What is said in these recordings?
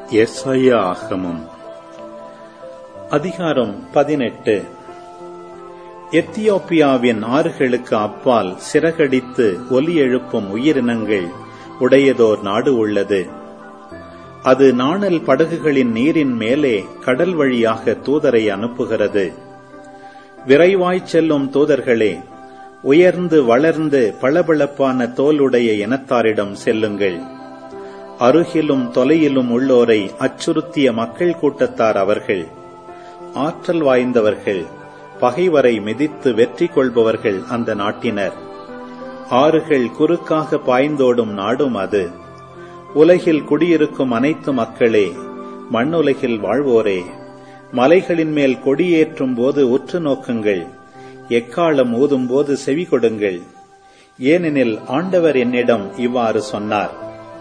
எஸ்ஐயா ஆகமம் அதிகாரம் பதினெட்டு எத்தியோப்பியாவின் ஆறுகளுக்கு அப்பால் சிறகடித்து ஒலி எழுப்பும் உயிரினங்கள் உடையதோர் நாடு உள்ளது அது நாணல் படகுகளின் நீரின் மேலே கடல் வழியாக தூதரை அனுப்புகிறது விரைவாய்ச் செல்லும் தூதர்களே உயர்ந்து வளர்ந்து பளபளப்பான தோலுடைய இனத்தாரிடம் செல்லுங்கள் அருகிலும் தொலையிலும் உள்ளோரை அச்சுறுத்திய மக்கள் கூட்டத்தார் அவர்கள் ஆற்றல் வாய்ந்தவர்கள் பகைவரை மிதித்து வெற்றி கொள்பவர்கள் அந்த நாட்டினர் ஆறுகள் குறுக்காக பாய்ந்தோடும் நாடும் அது உலகில் குடியிருக்கும் அனைத்து மக்களே மண்ணுலகில் வாழ்வோரே மலைகளின் மேல் கொடியேற்றும் போது உற்று நோக்குங்கள் எக்காலம் ஊதும் போது செவி கொடுங்கள் ஏனெனில் ஆண்டவர் என்னிடம் இவ்வாறு சொன்னார்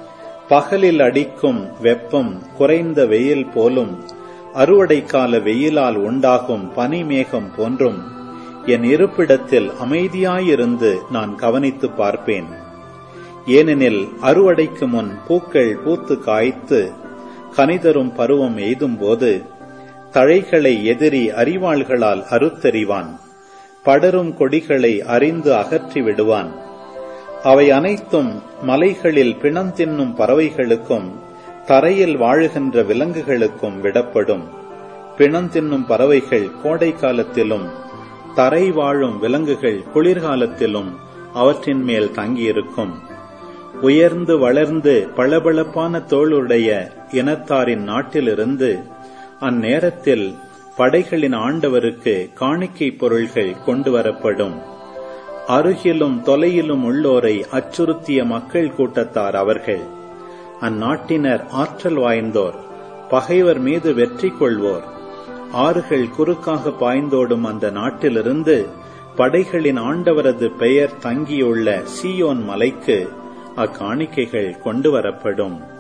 பகலில் அடிக்கும் வெப்பம் குறைந்த வெயில் போலும் அறுவடை கால வெயிலால் உண்டாகும் பனிமேகம் போன்றும் என் இருப்பிடத்தில் அமைதியாயிருந்து நான் கவனித்து பார்ப்பேன் ஏனெனில் அறுவடைக்கு முன் பூக்கள் பூத்து காய்த்து கனிதரும் பருவம் எய்தும்போது தழைகளை எதிரி அறிவாள்களால் அறுத்தறிவான் படரும் கொடிகளை அறிந்து அகற்றி விடுவான் அவை அனைத்தும் மலைகளில் பிணம் தின்னும் பறவைகளுக்கும் தரையில் வாழுகின்ற விலங்குகளுக்கும் விடப்படும் பிணம் தின்னும் பறவைகள் கோடை காலத்திலும் தரை வாழும் விலங்குகள் குளிர்காலத்திலும் அவற்றின் மேல் தங்கியிருக்கும் உயர்ந்து வளர்ந்து பளபளப்பான தோளுடைய இனத்தாரின் நாட்டிலிருந்து அந்நேரத்தில் படைகளின் ஆண்டவருக்கு காணிக்கை பொருள்கள் கொண்டு வரப்படும் அருகிலும் தொலையிலும் உள்ளோரை அச்சுறுத்திய மக்கள் கூட்டத்தார் அவர்கள் அந்நாட்டினர் ஆற்றல் வாய்ந்தோர் பகைவர் மீது வெற்றி கொள்வோர் ஆறுகள் குறுக்காக பாய்ந்தோடும் அந்த நாட்டிலிருந்து படைகளின் ஆண்டவரது பெயர் தங்கியுள்ள சியோன் மலைக்கு அக்காணிக்கைகள் கொண்டு வரப்படும்